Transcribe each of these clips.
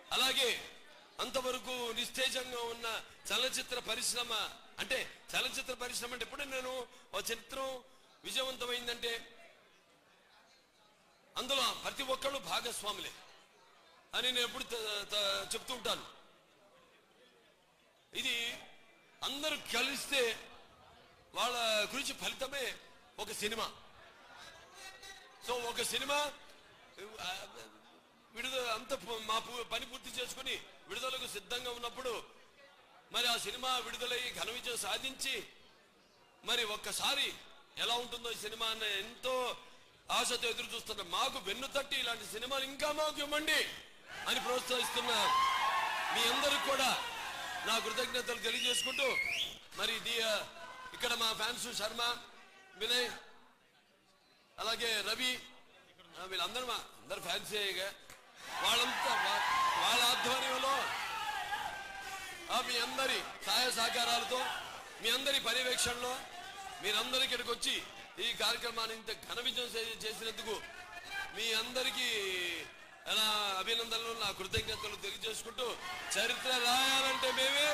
అలాగే అంతవరకు నిస్తేజంగా ఉన్న చలనచిత్ర పరిశ్రమ అంటే చలనచిత్ర పరిశ్రమ అంటే ఎప్పుడే నేను ఒక చిత్రం విజయవంతమైందంటే అందులో ప్రతి ఒక్కళ్ళు భాగస్వాములే అని నేను ఎప్పుడు త- త- చెప్తూ ఉంటాను ఇది అందరూ కలిస్తే వాళ్ళ గురించి ఫలితమే ఒక సినిమా సో ఒక సినిమా ఆ, విడుదల అంత పు- మా పు- పని పూర్తి చేసుకుని విడుదలకు సిద్ధంగా ఉన్నప్పుడు మరి ఆ సినిమా విడుదలయ్యి ఘన విజయం సాధించి మరి ఒక్కసారి ఎలా ఉంటుందో ఈ సినిమా అన్న ఎంతో ఆశతో ఎదురు చూస్తున్న మాకు వెన్ను తట్టి ఇలాంటి సినిమాలు ఇంకా మాకు ఇవ్వండి అని ప్రోత్సహిస్తున్న మీ అందరికి కూడా నా కృతజ్ఞతలు తెలియజేసుకుంటూ మరి ఇది ఆ, ఇక్కడ మా ఫ్యాన్స్ శర్మ వినయ్ అలాగే రవి ఆ, వీళ్ళందరూ మా అందరు ఫ్యాన్సీ వాళ్ళంతా వా- వాళ్ళ ఆధ్వర్యంలో ఆ, మీ అందరి సహాయ సహకారాలతో మీ అందరి పర్యవేక్షణలో మీరందరూ ఇక్కడికి వచ్చి ఈ కార్యక్రమాన్ని ఇంత ఘన విజయం చే- చేసినందుకు మీ అందరికీ నా అభినందనలు నా కృతజ్ఞతలు తెలియజేసుకుంటూ చరిత్ర రాయాలంటే మేమే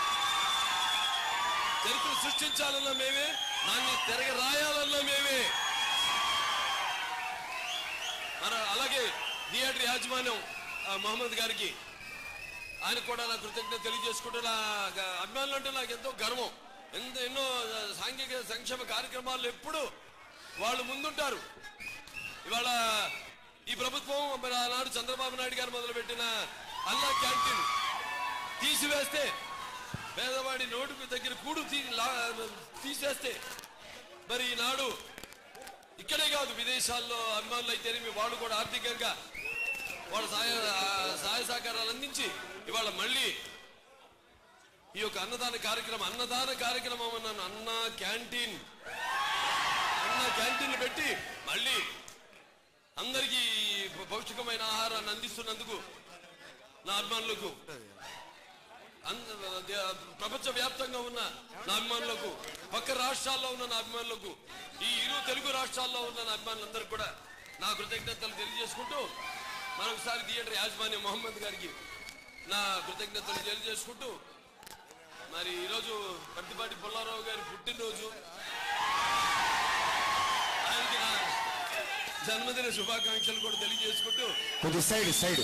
చరిత్ర సృష్టించాలన్నా మేమే దాన్ని తిరగ రాయాలన్నా మేమే మన అలాగే థియేటర్ యాజమాన్యం ఆ, మహమ్మద్ గారికి ఆయన కూడా నా కృతజ్ఞత తెలియజేసుకుంటూ నా గ- అభిమానులు అంటే నాకు ఎంతో గర్వం ఎంత ఎన్నో ఆ, సాంఘిక సంక్షేమ కార్యక్రమాలు ఎప్పుడు వాళ్ళు ముందుంటారు ఇవాళ ఈ ప్రభుత్వం మరి ఆనాడు చంద్రబాబు నాయుడు గారు మొదలుపెట్టిన అల్లా క్యాంటీన్ తీసివేస్తే పేదవాడి నోటుకు దగ్గర కూడు తీ లా- తీసేస్తే మరి ఈనాడు ఇక్కడే కాదు విదేశాల్లో అభిమానులు అయితేనేమి వాళ్ళు కూడా ఆర్థికంగా వాళ్ళ సహాయ ఆ, సహాయ సహకారాలు అందించి ఇవాళ మళ్ళీ ఈ యొక్క అన్నదాన కార్యక్రమం అన్నదాన కార్యక్రమం అన్నాను అన్న క్యాంటీన్ అన్న క్యాంటీన్ పెట్టి మళ్ళీ అందరికీ పౌష్టికమైన ఆహారాన్ని అందిస్తున్నందుకు నా అభిమానులకు అంద- దే- ప్రపంచ వ్యాప్తంగా ఉన్న నా అభిమానులకు పక్క రాష్ట్రాల్లో ఉన్న నా అభిమానులకు ఈ ఇరు తెలుగు రాష్ట్రాల్లో ఉన్న నా అభిమానులందరికీ కూడా నా కృతజ్ఞతలు తెలియజేసుకుంటూ మరొకసారి థియేటర్ యాజమాన్యం మొహమ్మద్ గారికి నా కృతజ్ఞతలు తెలియజేసుకుంటూ మరి ఈరోజు పట్టిపాటి పుల్లారావు గారి పుట్టినరోజు ఆయనకి నా జన్మదిన శుభాకాంక్షలు కూడా తెలియజేసుకుంటూ కొద్ది సైడ్ సైడ్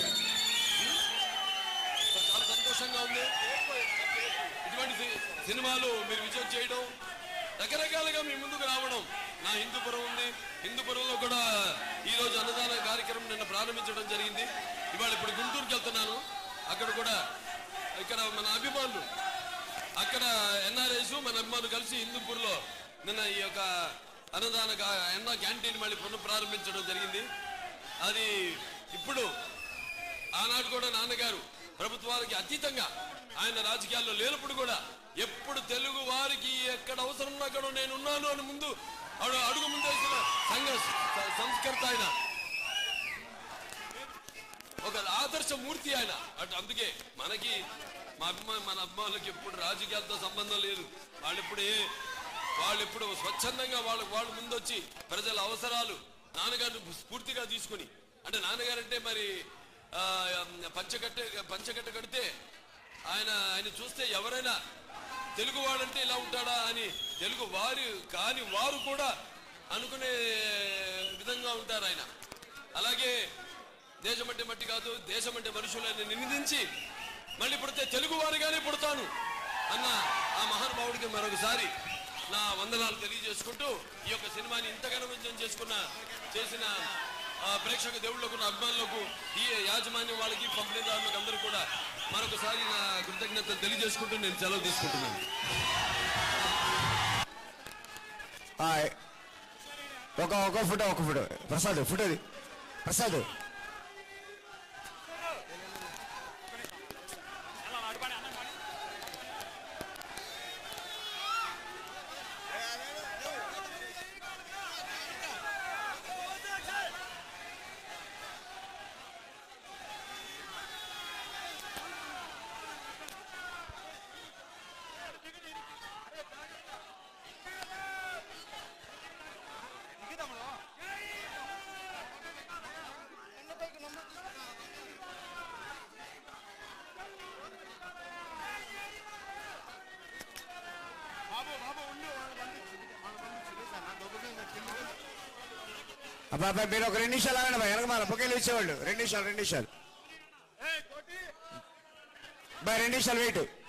చాలా సంతోషంగా ఉంది ఇటువంటి సి- సినిమాలు మీరు విజయం చేయడం రకరకాలుగా మీ ముందుకు రావడం నా హిందూపురం ఉంది హిందూపురంలో కూడా ఈ రోజు అన్నదాన కార్యక్రమం నిన్న ప్రారంభించడం జరిగింది ఇవాళ ఇప్పుడు గుంటూరుకి వెళ్తున్నాను అక్కడ కూడా ఇక్కడ మన అభిమానులు అక్కడ ఎన్ఆర్ఐస్ మన అభిమానులు కలిసి హిందూపూర్లో నిన్న ఈ యొక్క అన్నదాన కా- అన్న క్యాంటీన్ మళ్ళీ పునః ప్రారంభించడం జరిగింది అది ఇప్పుడు ఆనాడు కూడా నాన్నగారు ప్రభుత్వానికి అతీతంగా ఆయన రాజకీయాల్లో లేనప్పుడు కూడా ఎప్పుడు తెలుగు వారికి ఎక్కడ అవసరం ఉన్నా అక్కడ నేను ఉన్నాను అని ముందు అడు- అడుగు ముందేసిన సంఘ స- సంస్కర్త ఆయన ఒక ఆదర్శ మూర్తి ఆయన అటు అందుకే మనకి మా అభిమా మన అభిమానులకి ఎప్పుడు రాజకీయాలతో సంబంధం లేదు వాళ్ళు ఇప్పుడు ఏ వాళ్ళు ఇప్పుడు స్వచ్ఛందంగా వాళ్ళ వాళ్ళు ముందొచ్చి ప్రజల అవసరాలు నాన్నగారిని స్ఫూర్తిగా తీసుకుని అంటే నాన్నగారంటే మరి ఆ, పంచకట్ట పంచకట్ట కడితే ఆయన ఆయన చూస్తే ఎవరైనా తెలుగు వాడంటే ఇలా ఉంటాడా అని తెలుగు వారి కాని వారు కూడా అనుకునే విధంగా ఉంటారు ఆయన అలాగే దేశం అంటే మట్టి కాదు దేశం అంటే మనుషులని నిందించి మళ్ళీ పుడితే తెలుగు వారిగానే పుడతాను అన్న ఆ మహానుభావుడికి మరొకసారి నా వందనాలు తెలియజేసుకుంటూ ఈ యొక్క సినిమాని ఇంతగానో విజయం చేసుకున్న చేసిన ఆ, ప్రేక్షక దేవుళ్లకు నా అభిమానులకు ఈ యాజమాన్యం వాళ్ళకి పంపిణీదారులకు అందరూ కూడా మరొకసారి నా కృతజ్ఞతలు తెలియజేసుకుంటూ నేను సెలవు తీసుకుంటున్నాను హాయ్ ఒక ఒక ఫోటో ఒక ఫోటో ప్రసాద్ ఫోటోది ప్రసాద్ అబ్బా అబ్బాయి మీరు ఒక రెండు నిమిషాలు ఆగండి వెనక మన పొకేలు ఇచ్చేవాళ్ళు రెండు నిమిషాలు రెండు నిమిషాలు బాయ్ రెండు నిమిషాలు వెయిట్